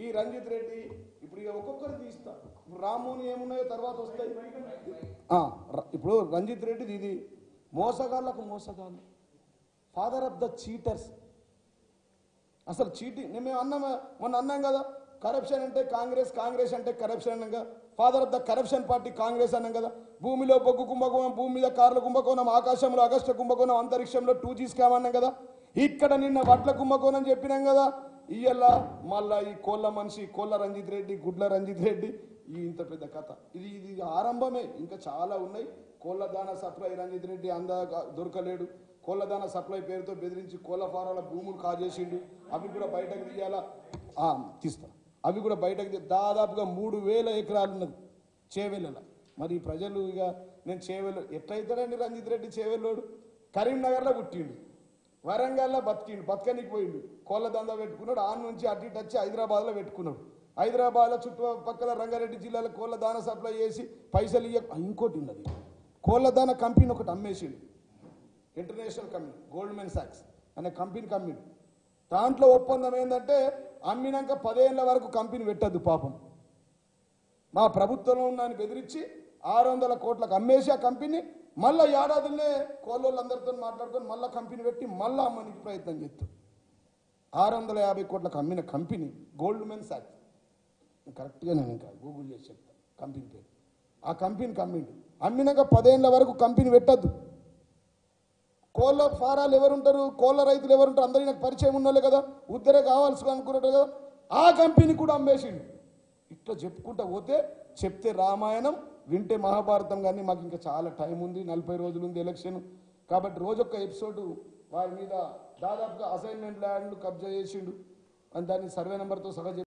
ఈ రంజిత్ రెడ్డి ఇప్పుడు ఇక ఒక్కొక్కరు తీస్తా ఇప్పుడు రామ్మోహన్ ఏమున్నాయో తర్వాత వస్తాయి ఆ, ర- ఇప్పుడు రంజిత్ రెడ్డిది ఇది మోసగాళ్ళకు మోసగాళ్ళు ఫాదర్ ఆఫ్ ద చీటర్స్ అసలు చీటింగ్ మేము అన్నాం మొన్న అన్నాం కదా కరప్షన్ అంటే కాంగ్రెస్ కాంగ్రెస్ అంటే కరప్షన్ అన్నాం కదా father of the corruption party Congress అన్నాం కదా భూమిలో బొగ్గు కుంభకోణం భూమి మీద కార్ల కుంభకోణం ఆకాశంలో అగస్ట కుంభకోణం అంతరిక్షంలో టూ జీ స్కామ్ అన్నాం కదా ఇక్కడ నిన్న వడ్ల కుంభకోణం చెప్పినాం కదా ఇయ్యాల మళ్ళా ఈ కోళ్ళ మనిషి కోళ్ళ రంజిత్ రెడ్డి గుడ్ల రంజిత్ రెడ్డి ఈ ఇంత పెద్ద కథ ఇది ఇది ఆరంభమే ఇంకా చాలా ఉన్నాయి కోళ్ళ దాన సప్లై రంజిత్ రెడ్డి అందా దొరకలేడు కోళ్ళ దాన సప్లై పేరుతో బెదిరించి కోళ్ళ ఫారాల భూములు కాజేసిండు అవి కూడా బయటకు తీయాలా ఆ, తీస్తా అవి కూడా బయటకు తీ- దాదాపుగా మూడు వేల ఎకరాలు ఉన్నది చేవెళ్ళ మరి ఈ ప్రజలు ఇక నేను చేవెళ్ళు ఎట్లయితాడండి రంజిత్ రెడ్డి చేవెళ్ళోడు కరీంనగర్లో పుట్టిండు వరంగల్లో బతికిండు బతకనికి పోయిండు కోళ్ళ దందా పెట్టుకున్నాడు ఆ నుంచి అటు ఇటు వచ్చి హైదరాబాద్లో పెట్టుకున్నాడు హైదరాబాద్లో చుట్టుపక్కల రంగారెడ్డి జిల్లాలో కోళ్ళ దాన సప్లై చేసి పైసలు ఇయ్య ఆ, ఇంకోటి ఉన్నది కోళ్ళ దాన కంపెనీ ఒకటి అమ్మేసిండు ఇంటర్నేషనల్ కంపెనీ గోల్డ్మెన్ సాక్స్ అనే కంపెనీ కంపెనీ దాంట్లో ఒప్పందం ఏంటంటే అమ్మినాక పదేళ్ల వరకు కంపెనీ పెట్టద్దు పాపం మా ప్రభుత్వంలో ఉన్నాన్ని బెదిరించి ఆరు వందల కోట్లకు అమ్మేసి ఆ కంపెనీ మళ్ళా ఏడాదిలో కోళ్ళోళ్ళందరితో మాట్లాడుకొని మళ్ళా కంపెనీ పెట్టి మళ్ళా అమ్మనికి ప్రయత్నం చేస్తాం ఆరు వందల యాభై కోట్లకు అమ్మిన కంపెనీ గోల్డ్ మెన్ సాక్స్ కరెక్ట్గా నేను ఇంకా గూగుల్ చేసి చెప్తాను కంపెనీ పేరు ఆ కంపెనీకి అమ్మిండు అమ్మినాక పదేళ్ల వరకు కంపెనీ పెట్టద్దు కోళ్ళ ఫారాలు ఎవరుంటారు కోళ్ళ రైతులు ఎవరుంటారు అందరికీ నాకు పరిచయం ఉన్నోళ్ళే కదా ఉద్దరే కావాల్సి అనుకున్నట్టు కదా ఆ కంపెనీ కూడా అమ్మేసిండు ఇట్లా చెప్పుకుంటా పోతే చెప్తే రామాయణం వింటే మహాభారతం కానీ మాకు ఇంకా చాలా టైం ఉంది నలభై రోజులు ఉంది ఎలక్షన్ కాబట్టి రోజొక్క ఎపిసోడ్ వారి మీద దాదాపుగా అసైన్మెంట్ ల్యాండ్లు కబ్జా చేసిండు అని దాన్ని సర్వే నెంబర్తో సహా చెప్పి